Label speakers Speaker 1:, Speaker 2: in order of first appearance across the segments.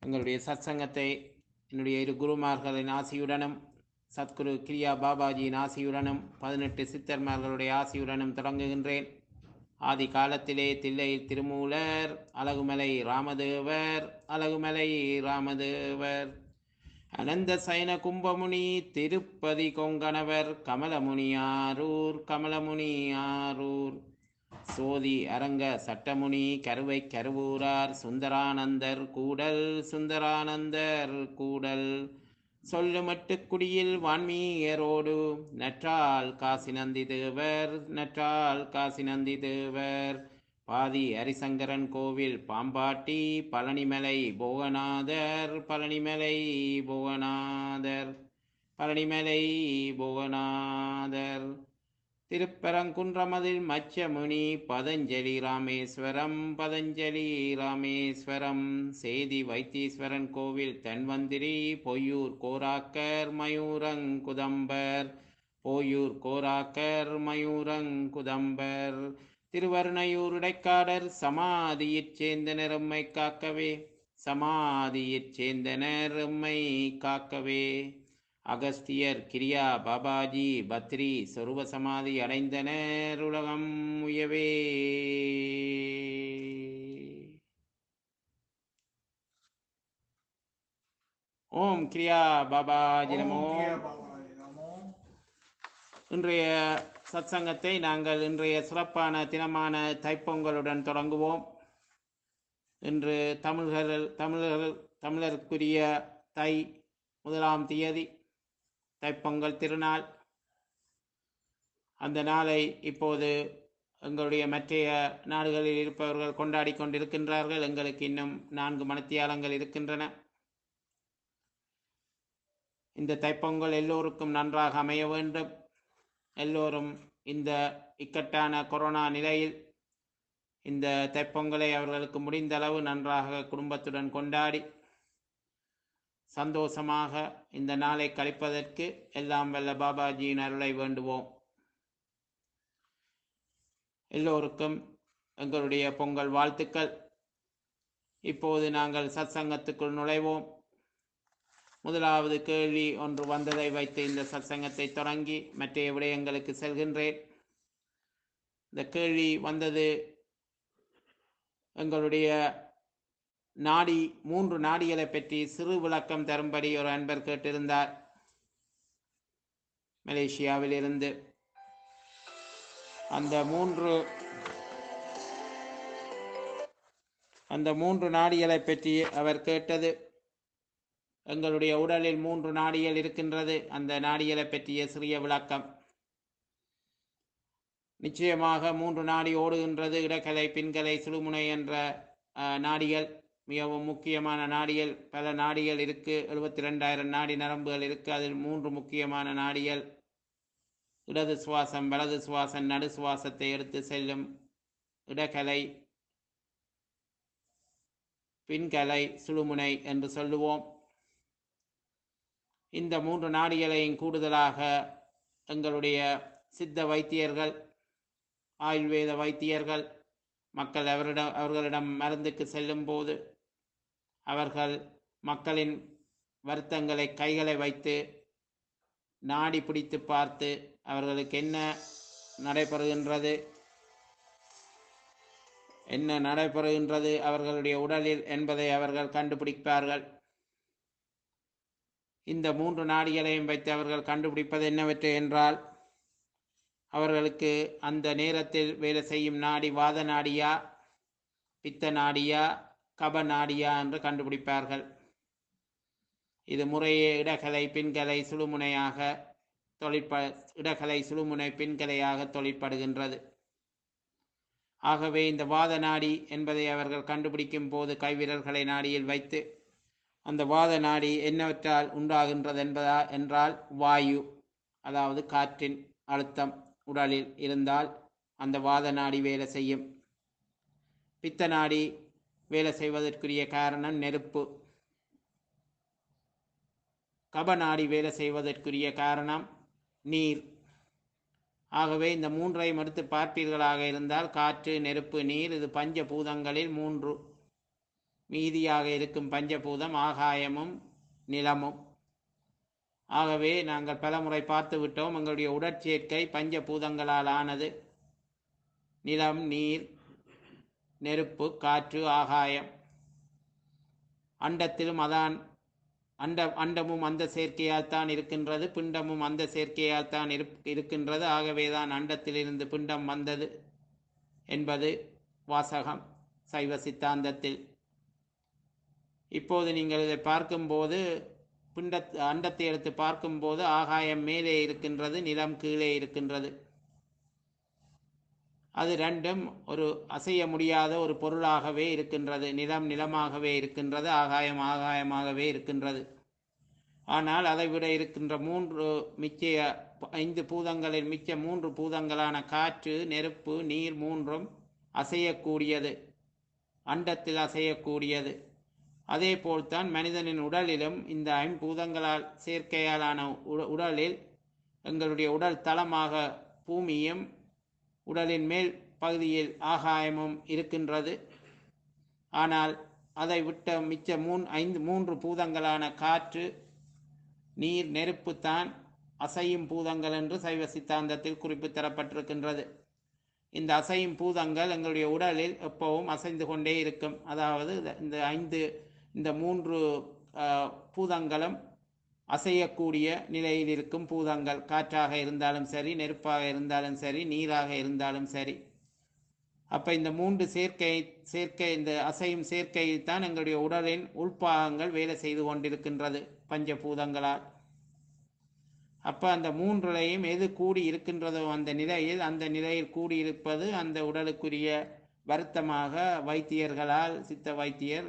Speaker 1: எங்களுடைய சத்சங்கத்தை என்னுடைய இரு குருமார்களின் ஆசியுடனும் சத்குரு கிரியா பாபாஜியின் ஆசியுடனும் பதினெட்டு சித்தர்மார்களுடைய ஆசியுடனும் தொடங்குகின்றேன் ஆதி காலத்திலே தில்லையில் திருமூலர் அழகுமலை ராமதேவர் அழகுமலை ராமதேவர் அனந்த சயன கும்பமுனி திருப்பதி கொங்கணவர் கமலமுனியாரூர் கமலமுனியாரூர் சோதி அரங்க சட்டமுனி கருவை கருவூரார் சுந்தரானந்தர் கூடல் சுந்தரானந்தர் கூடல் சொல்லுமட்டு குடியில் வான்மீயரோடு நற்றால் காசி நந்தி தேவர் நற்றால் காசி நந்தி தேவர் பாதி ஹரிசங்கரன் கோவில் பாம்பாட்டி பழனிமலை போகநாதர் பழனிமலை போகநாதர் பழனிமலை போகநாதர் திருப்பரங்குன்றமதில் மச்சமுனி பதஞ்சலி ராமேஸ்வரம் பதஞ்சலி ராமேஸ்வரம் சேதி வைத்தீஸ்வரன் கோவில் தன்வந்திரி பொய்யூர் கோராக்கர் மயூரங்குதம்பர் போயூர் கோராக்கர் மயூரங்குதம்பர் திருவருணையூர் இடைக்காடர் சமாதியிற் சேர்ந்தனர் எம்மை காக்கவே சமாதியிற் சேர்ந்தனர் எம்மை காக்கவே அகஸ்தியர் கிரியா பாபாஜி பத்ரி சொருப சமாதி அடைந்தனர் உலகம் உயவே ஓம் கிரியா பாபாஜி நமோ
Speaker 2: ஓம் கிரியா பாபாஜி நமோ.
Speaker 1: இன்றைய சத்சங்கத்தை நாங்கள் இன்றைய சிறப்பான தினமான தைப்பொங்கலுடன் தொடங்குவோம் இன்று தமிழர்கள் தமிழர்கள் தமிழருக்குரிய தை முதலாம் தேதி தைப்பொங்கல் திருநாள் அந்த நாளை இப்போது எங்களுடைய மற்றைய நாடுகளில் இருப்பவர்கள் கொண்டாடி கொண்டிருக்கின்றார்கள் எங்களுக்கு இன்னும் நான்கு மணித்தியாலங்கள் இருக்கின்றன இந்த தைப்பொங்கல் எல்லோருக்கும் நன்றாக அமைய வேண்டும் எல்லோரும் இந்த இக்கட்டான கொரோனா நிலையில் இந்த தைப்பொங்கலை அவர்களுக்கு முடிந்த அளவு நன்றாக குடும்பத்துடன் கொண்டாடி சந்தோஷமாக இந்த நாளை கழிப்பதற்கு எல்லாம் வல்ல பாபாஜியின் அருளை வேண்டுவோம் எல்லோருக்கும் எங்களுடைய பொங்கல் வாழ்த்துக்கள் இப்போது நாங்கள் சத்சங்கத்துக்குள் நுழைவோம் முதலாவது கேள்வி ஒன்று வந்ததை வைத்து இந்த சத்சங்கத்தை தொடங்கி மற்ற விடயங்களுக்கு செல்கின்றேன் இந்த கேள்வி வந்தது எங்களுடைய நாடி மூன்று நாடிகளை பற்றி சிறு விளக்கம் தரும்படி ஒரு அன்பர் கேட்டிருந்தார் மலேசியாவில் இருந்து அந்த மூன்று அந்த மூன்று நாடிகளை பற்றி அவர் கேட்டது எங்களுடைய உடலில் மூன்று நாடிகள் இருக்கின்றது அந்த நாடிகளை பற்றிய சிறிய விளக்கம் நிச்சயமாக மூன்று நாடி ஓடுகின்றது இடக்கலை பின்கலை சுழுமுனை என்ற அஹ், நாடிகள் மிகவும் முக்கியமான நாடிகள் பல நாடிகள் இருக்கு எழுபத்தி ரெண்டாயிரம் நாடி நரம்புகள் இருக்கு அதில் மூன்று முக்கியமான நாடிகள் இடது சுவாசம் வலது சுவாசம் நடு சுவாசத்தை எடுத்து செல்லும் இடக்கலை பின்கலை சுழுமுனை என்று சொல்லுவோம் இந்த மூன்று நாடிகளையும் கூடுதலாக எங்களுடைய சித்த வைத்தியர்கள் ஆயுர்வேத வைத்தியர்கள் மக்கள் அவரிடம் அவர்களிடம் மருந்துக்கு செல்லும் போது அவர்கள் மக்களின் வருத்தங்களை கைகளை வைத்து நாடி பிடித்து பார்த்து அவர்களுக்கு என்ன நடைபெறுகின்றது என்ன நடைபெறுகின்றது அவர்களுடைய உடலில் என்பதை அவர்கள் கண்டுபிடிப்பார்கள் இந்த மூன்று நாடிகளையும் வைத்து அவர்கள் கண்டுபிடிப்பது என்னவற்று என்றால் அவர்களுக்கு அந்த நேரத்தில் வேலை செய்யும் நாடி வாத நாடியா பித்த நாடியா கப நாடியா என்று கண்டுபிடிப்பார்கள் இது முறையே இடகலை பின்கலை சுழுமுனையாக தொழிற்ப இடகலை சுழுமுனை பின்கலையாக தொழிற்படுகின்றது ஆகவே இந்த வாத நாடி என்பதை அவர்கள் கண்டுபிடிக்கும் போது கைவிரல்களை நாடியில் வைத்து அந்த வாத நாடி என்னவற்றால் உண்டாகின்றது என்பதா என்றால் வாயு அதாவது காற்றின் அழுத்தம் உடலில் இருந்தால் அந்த வாத நாடி வேலை செய்யும் பித்த நாடி வேலை செய்வதற்குரிய காரணம் நெருப்பு கபநாடி வேலை செய்வதற்குரிய காரணம் நீர் ஆகவே இந்த மூன்றையும் எடுத்து பார்ப்பீர்களாக இருந்தால் காற்று நெருப்பு நீர் இது பஞ்ச பூதங்களில் மூன்று மீதியாக இருக்கும் பஞ்சபூதம் ஆகாயமும் நிலமும் ஆகவே நாங்கள் பலமுறை பார்த்து விட்டோம் எங்களுடைய உடற்சேர்க்கை பஞ்சபூதங்களால் ஆனது நிலம் நீர் நெருப்பு காற்று ஆகாயம் அண்டத்திலும் அதான் அண்ட அண்டமும் அந்த சேர்க்கையால் தான் இருக்கின்றது பிண்டமும் அந்த சேர்க்கையால் தான் இருக்கின்றது ஆகவே தான் அண்டத்திலிருந்து பிண்டம் வந்தது என்பது வாசகம் சைவ சித்தாந்தத்தில் இப்போது நீங்கள் இதை பார்க்கும்போது பிண்ட அண்டத்தை எடுத்து பார்க்கும்போது ஆகாயம் மேலே இருக்கின்றது நிலம் கீழே இருக்கின்றது அது ரெண்டும் ஒரு அசைய முடியாத ஒரு பொருளாகவே இருக்கின்றது நிலம் நிலமாகவே இருக்கின்றது ஆகாயம் ஆகாயமாகவே இருக்கின்றது ஆனால் அதை விட இருக்கின்ற மூன்று மிச்ச ஐந்து பூதங்களில் மிச்ச மூன்று பூதங்களான காற்று நெருப்பு நீர் மூன்றும் அசையக்கூடியது அண்டத்தில் அசையக்கூடியது அதே போல்தான் மனிதனின் உடலிலும் இந்த ஐம்பூதங்களால் சேர்க்கையாலான உடலில் எங்களுடைய உடல் தளமாக பூமியும் உடலின் மேல் பகுதியில் ஆகாயமும் இருக்கின்றது ஆனால் அதை விட்ட மிச்ச மூன் ஐந்து மூன்று பூதங்களான காற்று நீர் நெருப்புத்தான் அசையும் பூதங்கள் என்று சைவ சித்தாந்தத்தில் குறிப்பு தரப்பட்டிருக்கின்றது இந்த அசையும் பூதங்கள் எங்களுடைய உடலில் எப்பவும் அசைந்து கொண்டே இருக்கும் அதாவது இந்த ஐந்து இந்த மூன்று பூதங்களும் அசையக்கூடிய நிலையில் இருக்கும் பூதங்கள் காற்றாக இருந்தாலும் சரி நெருப்பாக இருந்தாலும் சரி நீராக இருந்தாலும் சரி அப்ப இந்த மூன்று சேர்க்கை சேர்க்கை இந்த அசையும் சேர்க்கையில் தான் எங்களுடைய உடலின் உள்பாகங்கள் வேலை செய்து கொண்டிருக்கின்றது பஞ்சபூதங்களால் அப்ப அந்த மூன்றுலையும் எது கூடி இருக்கின்றதோ அந்த நிலையில் அந்த நிலையில் கூடியிருப்பது அந்த உடலுக்குரிய வருத்தமாக வைத்தியர்களால் சித்த வைத்தியர்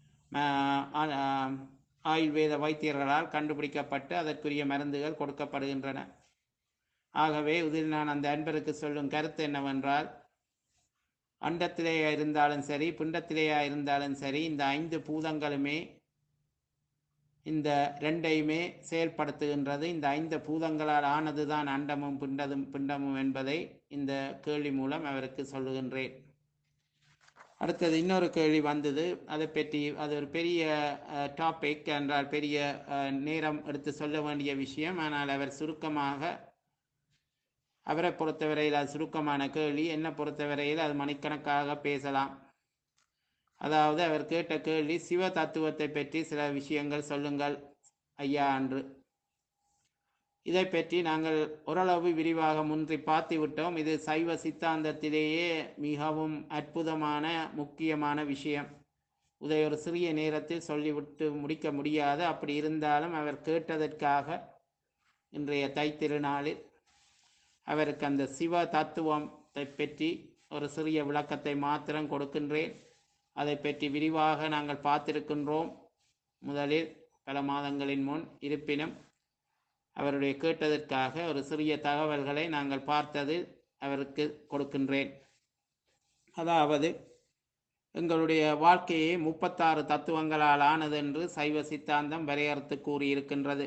Speaker 1: ஆயுர்வேத வைத்தியர்களால் கண்டுபிடிக்கப்பட்டு அதற்குரிய மருந்துகள் கொடுக்கப்படுகின்றன ஆகவே இதில் நான் அந்த அன்பருக்கு சொல்லும் கருத்து என்னவென்றால் அண்டத்திலேயா இருந்தாலும் சரி பிண்டத்திலேயா இருந்தாலும் சரி இந்த ஐந்து பூதங்களுமே இந்த ரெண்டையுமே செயல்படுத்துகின்றது இந்த ஐந்து பூதங்களால் ஆனதுதான் அண்டமும் பிண்டதும் பிண்டமும் என்பதை இந்த கேள்வி மூலம் அவருக்கு சொல்லுகின்றேன் அடுத்தது இன்னொரு கேள்வி வந்தது அதை பற்றி அது ஒரு பெரிய டாபிக் என்றால் பெரிய நேரம் எடுத்து சொல்ல வேண்டிய விஷயம் ஆனால் அவர் சுருக்கமாக அவரை பொறுத்தவரையில் அது சுருக்கமான கேள்வி என்னை பொறுத்தவரையில் அது மணிக்கணக்காக பேசலாம் அதாவது அவர் கேட்ட கேள்வி சிவ தத்துவத்தை பற்றி சில விஷயங்கள் சொல்லுங்கள் ஐயா அன்று இதை பற்றி நாங்கள் ஓரளவு விரிவாக முன்றி பார்த்து விட்டோம் இது சைவ சித்தாந்தத்திலேயே மிகவும் அற்புதமான முக்கியமான விஷயம் இதை ஒரு சிறிய நேரத்தில் சொல்லிவிட்டு முடிக்க முடியாது அப்படி இருந்தாலும் அவர் கேட்டதற்காக இன்றைய தைத்திருநாளில் அவருக்கு அந்த சிவ தத்துவத்தை பற்றி ஒரு சிறிய விளக்கத்தை மாத்திரம் கொடுக்கின்றேன் அதை பற்றி விரிவாக நாங்கள் பார்த்திருக்கின்றோம் முதலில் பல மாதங்களின் முன் இருப்பினும் அவருடைய கேட்டதற்காக ஒரு சிறிய தகவல்களை நாங்கள் பார்த்தது அவருக்கு கொடுக்கின்றேன் அதாவது எங்களுடைய வாழ்க்கையை முப்பத்தாறு தத்துவங்களால் ஆனது என்று சைவ சித்தாந்தம் வரையறுத்து கூறியிருக்கின்றது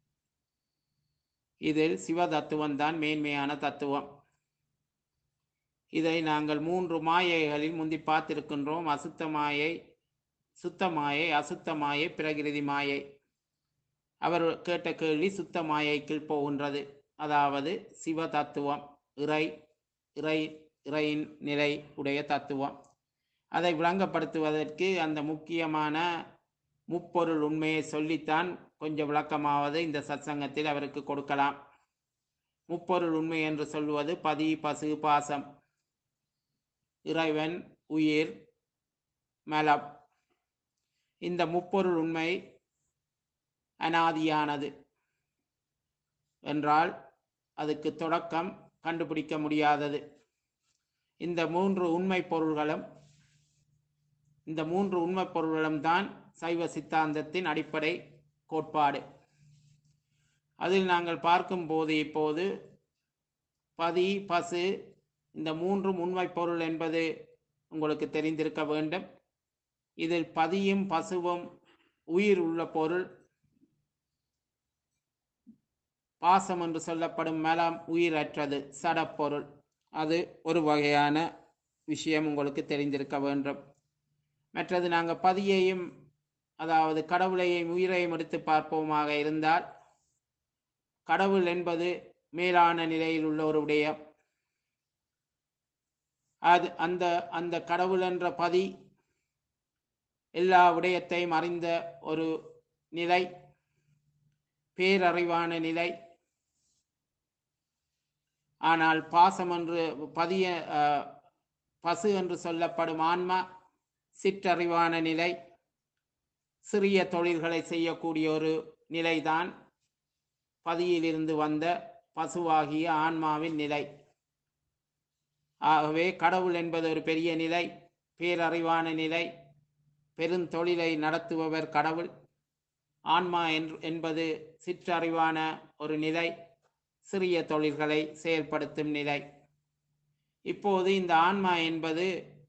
Speaker 1: இதில் சிவ தத்துவம்தான் மேன்மையான தத்துவம் இதை நாங்கள் மூன்று மாயைகளில் முந்தி பார்த்திருக்கின்றோம் அசுத்த மாயை சுத்த மாயை அசுத்த மாயை பிரகிருதி மாயை அவர் கேட்ட கேள்வி சுத்த மாயைக்குள் போகின்றது அதாவது சிவ தத்துவம் இறை இறை இறையின் நிலை உடைய தத்துவம் அதை விளங்கப்படுத்துவதற்கு அந்த முக்கியமான முப்பொருள் உண்மையை சொல்லித்தான் கொஞ்சம் விளக்கமாவது இந்த சத்சங்கத்தில் அவருக்கு கொடுக்கலாம் முப்பொருள் உண்மை என்று சொல்வது பதி பசு பாசம் இறைவன் உயிர் மலம் இந்த முப்பொருள் உண்மை அனாதியானது என்றால் அதுக்கு தொடக்கம் கண்டுபிடிக்க முடியாதது இந்த மூன்று உண்மை பொருள்களும் இந்த மூன்று உண்மை பொருள்களும் தான் சைவ சித்தாந்தத்தின் அடிப்படை கோட்பாடு அதில் நாங்கள் பார்க்கும்போது இப்போது பதி பசு இந்த மூன்றும் உண்மை பொருள் என்பது உங்களுக்கு தெரிந்திருக்க வேண்டும் இதில் பதியும் பசுவும் உயிர் உள்ள பொருள் பாசம் என்று சொல்லப்படும் மலம் உயிரற்றது சடப்பொருள் அது ஒரு வகையான விஷயம் உங்களுக்கு தெரிந்திருக்க வேண்டும் மற்றது நாங்கள் பதியையும் அதாவது கடவுளையும் உயிரையும் எடுத்து பார்ப்போமாக இருந்தால் கடவுள் என்பது மேலான நிலையில் உள்ள ஒரு விடயம் அது அந்த அந்த கடவுள் என்ற பதி எல்லா விடயத்தையும் அறிந்த ஒரு நிலை பேரறிவான நிலை ஆனால் பாசம் என்று பதிய அஹ், பசு என்று சொல்லப்படும் ஆன்மா சிற்றறிவான நிலை சிறிய தொழில்களை செய்யக்கூடிய ஒரு நிலைதான் பதியிலிருந்து வந்த பசுவாகிய ஆன்மாவின் நிலை ஆகவே கடவுள் என்பது ஒரு பெரிய நிலை பேரறிவான நிலை பெருந்தொழிலை நடத்துபவர் கடவுள் ஆன்மா என்று- என்பது சிற்றறிவான ஒரு நிலை சிறிய தொழில்களை செயல்படுத்தும் நிலை இப்போது இந்த ஆன்மா என்பது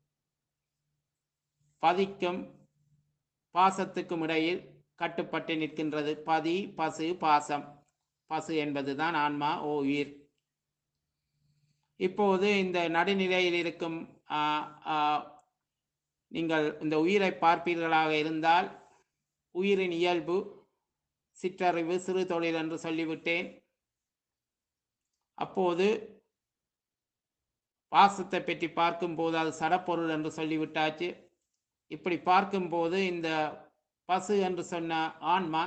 Speaker 1: பதிக்கும் பாசத்துக்கும் இடையில் கட்டுப்பட்டு நிற்கின்றது பதி பசு பாசம் பசு என்பதுதான் ஆன்மா ஓ உயிர் இப்போது இந்த நடுநிலையில் இருக்கும் ஆ, ஆ, நீங்கள் இந்த உயிரை பார்ப்பீர்களாக இருந்தால் உயிரின் இயல்பு சிற்றறிவு சிறு தொழில் என்று சொல்லிவிட்டேன் அப்போது பாசத்தை பற்றி பார்க்கும்போது அது சடப்பொருள் என்று சொல்லிவிட்டாச்சு இப்படி பார்க்கும்போது இந்த பசு என்று சொன்ன ஆன்மா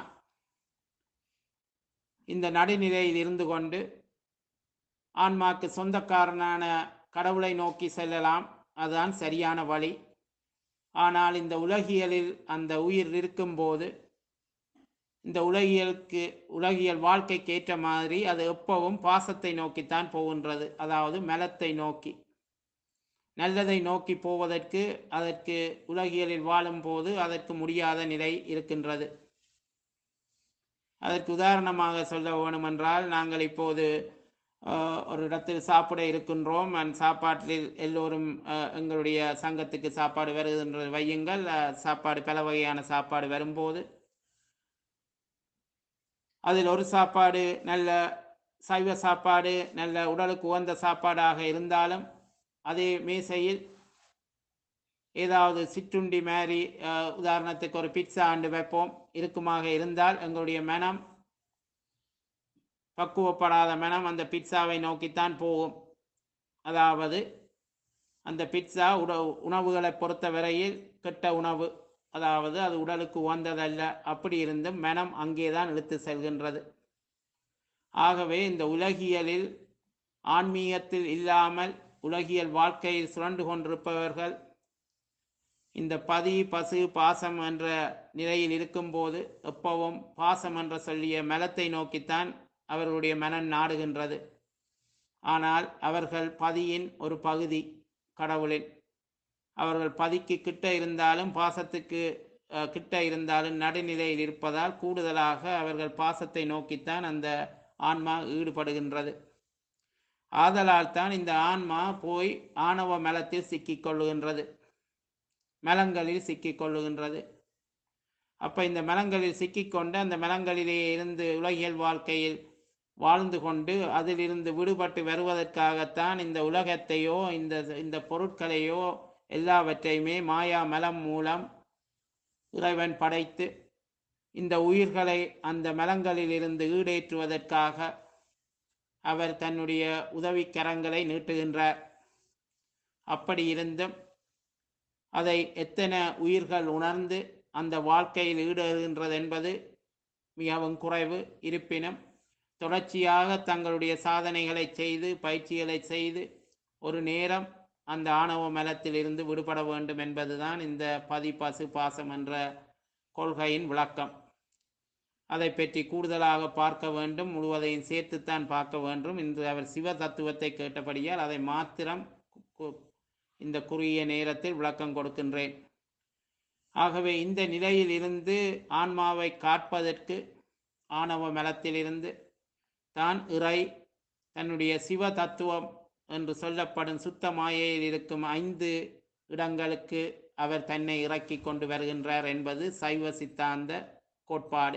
Speaker 1: இந்த நடுநிலையில் இருந்து கொண்டு ஆன்மாக்கு சொந்தக்காரனான கடவுளை நோக்கி செல்லலாம் அதுதான் சரியான வழி ஆனால் இந்த உலகியலில் அந்த உயிர் இருக்கும்போது இந்த உலகியலுக்கு உலகியல் வாழ்க்கைக்கு ஏற்ற மாதிரி அது எப்பவும் பாசத்தை நோக்கித்தான் போகின்றது அதாவது மலத்தை நோக்கி நல்லதை நோக்கி போவதற்கு அதற்கு உலகியலில் வாழும்போது அதற்கு முடியாத நிலை இருக்கின்றது அதற்கு உதாரணமாக சொல்ல வேணுமென்றால் நாங்கள் இப்போது அஹ், ஒரு இடத்தில் சாப்பிட இருக்கின்றோம் அந்த சாப்பாட்டில் எல்லோரும் அஹ், எங்களுடைய சங்கத்துக்கு சாப்பாடு வருகின்ற வையுங்கள் அஹ், சாப்பாடு பல வகையான சாப்பாடு வரும்போது அதில் ஒரு சாப்பாடு நல்ல சைவ சாப்பாடு நல்ல உடலுக்கு உகந்த சாப்பாடாக இருந்தாலும் அதே மேசையில் ஏதாவது சிற்றுண்டி மாதிரி அஹ், உதாரணத்துக்கு ஒரு பிட்சா ஆண்டு வைப்போம் இருக்குமாக இருந்தால் எங்களுடைய மனம் பக்குவப்படாத மனம் அந்த பிட்சாவை நோக்கித்தான் போகும் அதாவது அந்த பிட்சா உட உணவுகளை பொறுத்த வரையில் கெட்ட உணவு அதாவது அது உடலுக்கு உகந்ததல்ல அப்படி இருந்தும் மனம் அங்கேதான் இழுத்து செல்கின்றது ஆகவே இந்த உலகியலில் ஆன்மீகத்தில் இல்லாமல் உலகியல் வாழ்க்கையில் சுரண்டு கொண்டிருப்பவர்கள் இந்த பதி பசு பாசம் என்ற நிலையில் இருக்கும்போது எப்பவும் பாசம் என்ற சொல்லிய மலத்தை நோக்கித்தான் அவர்களுடைய மனம் நாடுகின்றது ஆனால் அவர்கள் பதியின் ஒரு பகுதி கடவுளின் அவர்கள் பதிக்கு கிட்ட இருந்தாலும் பாசத்துக்கு அஹ், கிட்ட இருந்தாலும் நடுநிலையில் இருப்பதால் கூடுதலாக அவர்கள் பாசத்தை நோக்கித்தான் அந்த ஆன்மா ஈடுபடுகின்றது ஆதலால் தான் இந்த ஆன்மா போய் ஆணவ மலத்தில் சிக்கிக் கொள்ளுகின்றது மலங்களில் சிக்கிக் கொள்ளுகின்றது அப்ப இந்த மலங்களில் சிக்கிக்கொண்டு அந்த மலங்களிலே இருந்து உலகியல் வாழ்க்கையில் வாழ்ந்து கொண்டு அதிலிருந்து விடுபட்டு வருவதற்காகத்தான் இந்த உலகத்தையோ இந்த இந்த பொருட்களையோ எல்லாவற்றையுமே மாயா மலம் மூலம் இறைவன் படைத்து இந்த உயிர்களை அந்த மலங்களில் இருந்து ஈடேற்றுவதற்காக அவர் தன்னுடைய உதவிக்கரங்களை நீட்டுகின்றார் அப்படி இருந்தும் அதை எத்தனை உயிர்கள் உணர்ந்து அந்த வாழ்க்கையில் ஈடுகின்றது என்பது மிகவும் குறைவு இருப்பினும் தொடர்ச்சியாக தங்களுடைய சாதனைகளை செய்து பயிற்சிகளை செய்து ஒரு நேரம் அந்த ஆணவ மலத்தில் இருந்து விடுபட வேண்டும் என்பதுதான் இந்த பதி பசு பாசம் என்ற கொள்கையின் விளக்கம் அதை பற்றி கூடுதலாக பார்க்க வேண்டும் முழுவதையும் சேர்த்துத்தான் பார்க்க வேண்டும் இன்று அவர் சிவ தத்துவத்தை கேட்டபடியால் அதை மாத்திரம் கு- இந்த குறுகிய நேரத்தில் விளக்கம் கொடுக்கின்றேன் ஆகவே இந்த நிலையில் இருந்து ஆன்மாவை காப்பதற்கு ஆணவ மலத்திலிருந்து தான் இறை தன்னுடைய சிவ தத்துவம் என்று சொல்லப்படும் சுத்த மாயையில் இருக்கும் ஐந்து இடங்களுக்கு அவர் தன்னை இறக்கி கொண்டு வருகின்றார் என்பது சைவ சித்தாந்த கோட்பாடு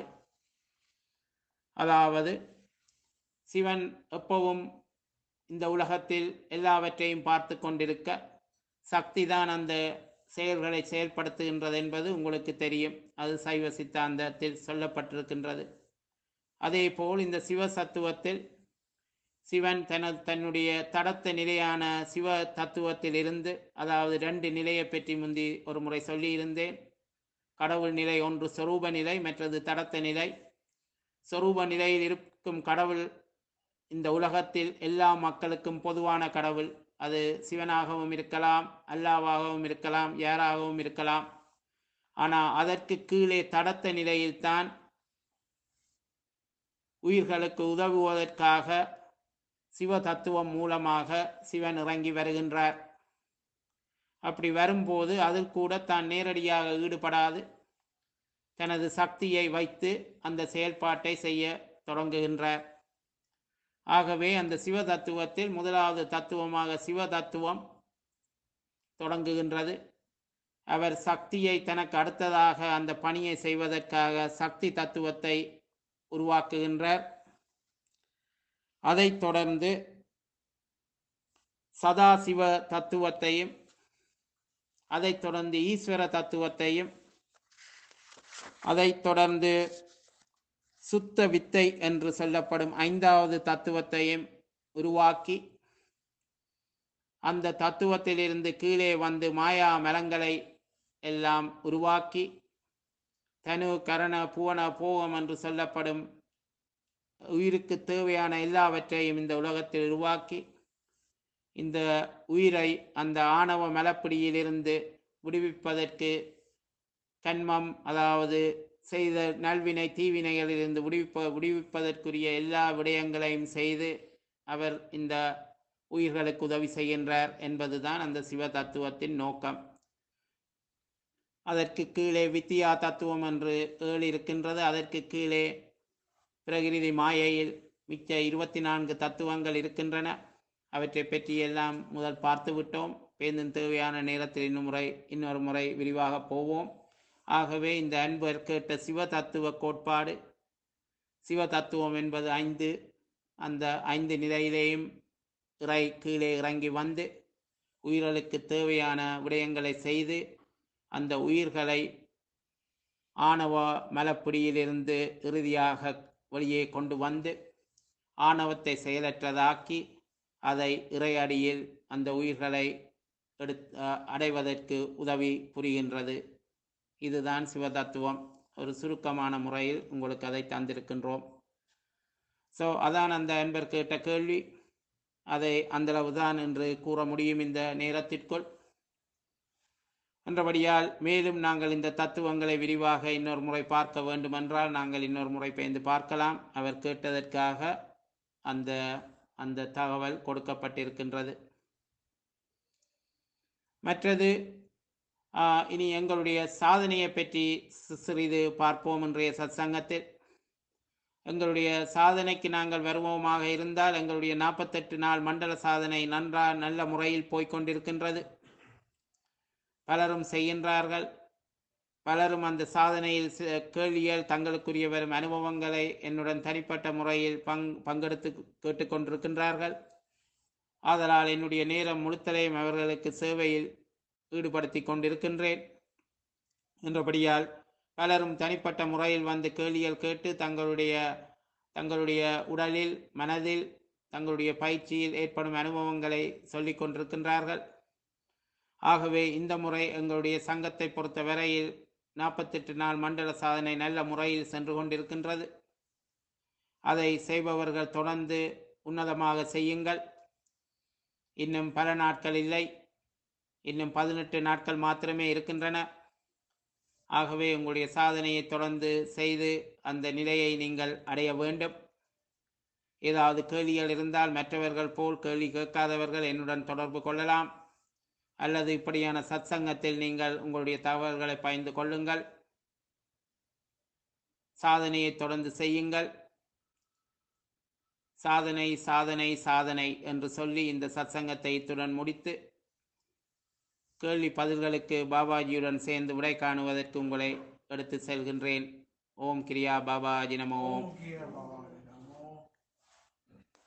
Speaker 1: அதாவது சிவன் எப்பவும் இந்த உலகத்தில் எல்லாவற்றையும் பார்த்து கொண்டிருக்க சக்தி தான் அந்த செயல்களை செயல்படுத்துகின்றது என்பது உங்களுக்கு தெரியும் அது சைவ சித்தாந்தத்தில் சொல்லப்பட்டிருக்கின்றது அதேபோல் இந்த சிவ சத்துவத்தில் சிவன் தனது தன்னுடைய தடத்த நிலையான சிவ தத்துவத்தில் இருந்து அதாவது ரெண்டு நிலையை பற்றி முந்தி ஒரு முறை சொல்லியிருந்தேன் கடவுள் நிலை ஒன்று சொரூப நிலை மற்றது தடத்த நிலை சொரூப நிலையில் இருக்கும் கடவுள் இந்த உலகத்தில் எல்லா மக்களுக்கும் பொதுவான கடவுள் அது சிவனாகவும் இருக்கலாம் அல்லாவாகவும் இருக்கலாம் யாராகவும் இருக்கலாம் ஆனால் அதற்கு கீழே தடத்த நிலையில்தான் உயிர்களுக்கு உதவுவதற்காக சிவ தத்துவம் மூலமாக சிவன் இறங்கி வருகின்றார் அப்படி வரும்போது அதில் கூட தான் நேரடியாக ஈடுபடாது தனது சக்தியை வைத்து அந்த செயல்பாட்டை செய்ய தொடங்குகின்றார் ஆகவே அந்த சிவ தத்துவத்தில் முதலாவது தத்துவமாக சிவ தத்துவம் தொடங்குகின்றது அவர் சக்தியை தனக்கு அடுத்ததாக அந்த பணியை செய்வதற்காக சக்தி தத்துவத்தை உருவாக்குகின்றார் அதைத் தொடர்ந்து சதாசிவ தத்துவத்தையும் அதைத் தொடர்ந்து ஈஸ்வர தத்துவத்தையும் அதைத் தொடர்ந்து சுத்த வித்தை என்று சொல்லப்படும் ஐந்தாவது தத்துவத்தையும் உருவாக்கி அந்த தத்துவத்திலிருந்து கீழே வந்து மாயா மலங்களை எல்லாம் உருவாக்கி தனு கரண புவன போகம் என்று சொல்லப்படும் உயிருக்கு தேவையான எல்லாவற்றையும் இந்த உலகத்தில் உருவாக்கி இந்த உயிரை அந்த ஆணவ மலப்பிடியிலிருந்து விடுவிப்பதற்கு கண்மம் அதாவது செய்த நல்வினை தீவினைகளிலிருந்து விடுவிப்ப விடுவிப்பதற்குரிய எல்லா விடயங்களையும் செய்து அவர் இந்த உயிர்களுக்கு உதவி செய்கின்றார் என்பதுதான் அந்த சிவ தத்துவத்தின் நோக்கம் அதற்கு கீழே வித்தியா தத்துவம் என்று ஏழு இருக்கின்றது அதற்கு கீழே பிரகிருதி மாயையில் மிச்ச இருபத்தி நான்கு தத்துவங்கள் இருக்கின்றன அவற்றை பற்றி எல்லாம் முதல் பார்த்து விட்டோம் பேருந்தின் தேவையான நேரத்தில் இன்னும் முறை இன்னொரு முறை விரிவாக போவோம் ஆகவே இந்த அன்பர் கேட்ட சிவ தத்துவ கோட்பாடு சிவ தத்துவம் என்பது ஐந்து அந்த ஐந்து நிலையிலேயும் இறை கீழே இறங்கி வந்து உயிர்களுக்கு தேவையான விடயங்களை செய்து அந்த உயிர்களை ஆணவ மலப்பிடியிலிருந்து இறுதியாக வெளியே கொண்டு வந்து ஆணவத்தை செயலற்றதாக்கி அதை இறையடியில் அந்த உயிர்களை எடுத் அடைவதற்கு உதவி புரிகின்றது இதுதான் சிவதத்துவம் ஒரு சுருக்கமான முறையில் உங்களுக்கு அதை தந்திருக்கின்றோம் ஸோ அதான் அந்த அன்பர் கேட்ட கேள்வி அதை அந்தளவு தான் என்று கூற முடியும் இந்த நேரத்திற்குள் என்றபடியால் மேலும் நாங்கள் இந்த தத்துவங்களை விரிவாக இன்னொரு முறை பார்க்க வேண்டுமென்றால் நாங்கள் இன்னொரு முறை பெயர்ந்து பார்க்கலாம் அவர் கேட்டதற்காக அந்த அந்த தகவல் கொடுக்கப்பட்டிருக்கின்றது மற்றது இனி எங்களுடைய சாதனையை பற்றி சிறிது பார்ப்போம் இன்றைய சத்சங்கத்தில் எங்களுடைய சாதனைக்கு நாங்கள் வருவோமாக இருந்தால் எங்களுடைய நாற்பத்தெட்டு நாள் மண்டல சாதனை நன்றா நல்ல முறையில் போய்கொண்டிருக்கின்றது பலரும் செய்கின்றார்கள் பலரும் அந்த சாதனையில் கேள்விகள் தங்களுக்குரிய வரும் அனுபவங்களை என்னுடன் தனிப்பட்ட முறையில் பங் பங்கெடுத்து கேட்டுக்கொண்டிருக்கின்றார்கள் ஆதலால் என்னுடைய நேரம் முழுத்தலையும் அவர்களுக்கு சேவையில் ஈடுபடுத்தி கொண்டிருக்கின்றேன் என்றபடியால் பலரும் தனிப்பட்ட முறையில் வந்து கேள்விகள் கேட்டு தங்களுடைய தங்களுடைய உடலில் மனதில் தங்களுடைய பயிற்சியில் ஏற்படும் அனுபவங்களை சொல்லிக் கொண்டிருக்கின்றார்கள் ஆகவே இந்த முறை எங்களுடைய சங்கத்தை பொறுத்த வரையில் நாற்பத்தெட்டு நாள் மண்டல சாதனை நல்ல முறையில் சென்று கொண்டிருக்கின்றது அதை செய்பவர்கள் தொடர்ந்து உன்னதமாக செய்யுங்கள் இன்னும் பல நாட்கள் இல்லை இன்னும் பதினெட்டு நாட்கள் மாத்திரமே இருக்கின்றன ஆகவே உங்களுடைய சாதனையை தொடர்ந்து செய்து அந்த நிலையை நீங்கள் அடைய வேண்டும் ஏதாவது கேள்விகள் இருந்தால் மற்றவர்கள் போல் கேள்வி கேட்காதவர்கள் என்னுடன் தொடர்பு கொள்ளலாம் அல்லது இப்படியான சத்சங்கத்தில் நீங்கள் உங்களுடைய தகவல்களை பகிர்ந்து கொள்ளுங்கள் சாதனையை தொடர்ந்து செய்யுங்கள் சாதனை சாதனை சாதனை என்று சொல்லி இந்த சத்சங்கத்தை இத்துடன் முடித்து கேள்வி பதில்களுக்கு பாபாஜியுடன் சேர்ந்து விடை காணுவதற்கு உங்களை எடுத்து செல்கின்றேன் ஓம் கிரியா பாபாஜி நம ஓம்
Speaker 2: ஓம் கிரியா பாபா